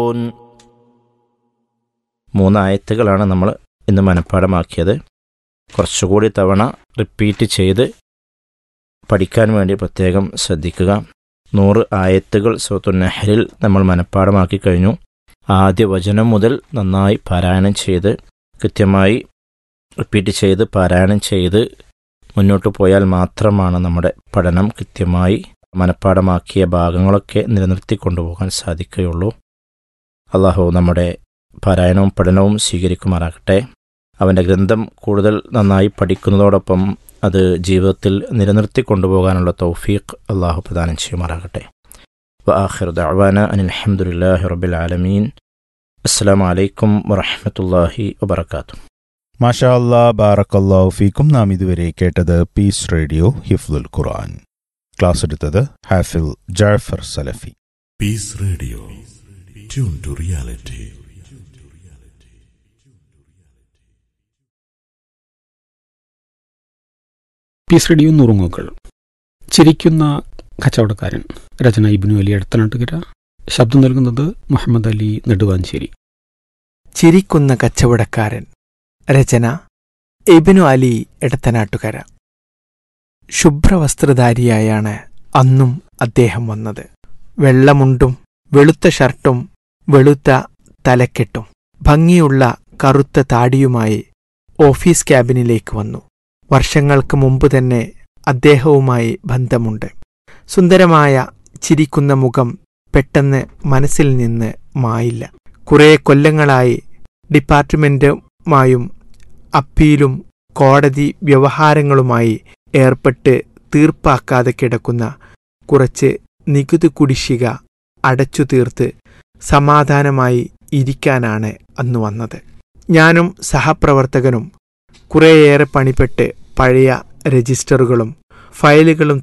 മൂന്നായത്തുകളാണ് നമ്മൾ ഇന്ന് മനഃപ്പാടമാക്കിയത് കുറച്ചുകൂടി തവണ റിപ്പീറ്റ് ചെയ്ത് പഠിക്കാൻ വേണ്ടി പ്രത്യേകം ശ്രദ്ധിക്കുക നൂറ് ആയത്തുകൾ സൂത്തു നെഹ്റിൽ നമ്മൾ മനഃപ്പാടമാക്കി കഴിഞ്ഞു ആദ്യ വചനം മുതൽ നന്നായി പാരായണം ചെയ്ത് കൃത്യമായി റിപ്പീറ്റ് ചെയ്ത് പാരായണം ചെയ്ത് മുന്നോട്ട് പോയാൽ മാത്രമാണ് നമ്മുടെ പഠനം കൃത്യമായി മനഃപ്പാടമാക്കിയ ഭാഗങ്ങളൊക്കെ നിലനിർത്തി കൊണ്ടുപോകാൻ സാധിക്കുകയുള്ളൂ അള്ളാഹു നമ്മുടെ പാരായണവും പഠനവും സ്വീകരിക്കുമാറാകട്ടെ അവൻ്റെ ഗ്രന്ഥം കൂടുതൽ നന്നായി പഠിക്കുന്നതോടൊപ്പം അത് ജീവിതത്തിൽ നിലനിർത്തി കൊണ്ടുപോകാനുള്ള തൗഫീഖ് അള്ളാഹു പ്രദാനം ചെയ്യുമാറാകട്ടെ وآخر دعوانا أن الحمد لله رب العالمين السلام عليكم ورحمة الله وبركاته മാഷാ അല്ലാ ബാറക്കല്ലാഹു ഫീക്കും നാം ഇതുവരെ കേട്ടത് പീസ് റേഡിയോ ഹിഫ്ലുൽ ഖുർആൻ ക്ലാസ് എടുത്തത് Hafil Jafar Salafi Peace Radio. Tune to reality. Peace Radio നുറുങ്ങുകൾ ചിരിക്കുന്ന കച്ചവടക്കാരൻ രചന ഇബിനു അലി അടുത്തനാട്ടുകര ശബ്ദം നൽകുന്നത് മുഹമ്മദ് അലി നെടുവാഞ്ചേരി ചിരിക്കുന്ന കച്ചവടക്കാരൻ രചന എബിനു അലി എടത്തനാട്ടുകര ശുഭ്രവസ്ത്രധാരിയായാണ് അന്നും അദ്ദേഹം വന്നത് വെള്ളമുണ്ടും വെളുത്ത ഷർട്ടും വെളുത്ത തലക്കെട്ടും ഭംഗിയുള്ള കറുത്ത താടിയുമായി ഓഫീസ് ക്യാബിനിലേക്ക് വന്നു വർഷങ്ങൾക്ക് മുമ്പ് തന്നെ അദ്ദേഹവുമായി ബന്ധമുണ്ട് സുന്ദരമായ ചിരിക്കുന്ന മുഖം പെട്ടെന്ന് മനസ്സിൽ നിന്ന് മായില്ല കുറേ കൊല്ലങ്ങളായി ഡിപ്പാർട്ട്മെന്റുമായും അപ്പീലും കോടതി വ്യവഹാരങ്ങളുമായി ഏർപ്പെട്ട് തീർപ്പാക്കാതെ കിടക്കുന്ന കുറച്ച് നികുതി കുടിശ്ശിക അടച്ചു തീർത്ത് സമാധാനമായി ഇരിക്കാനാണ് അന്ന് വന്നത് ഞാനും സഹപ്രവർത്തകനും കുറേയേറെ പണിപ്പെട്ട് പഴയ രജിസ്റ്ററുകളും ഫയലുകളും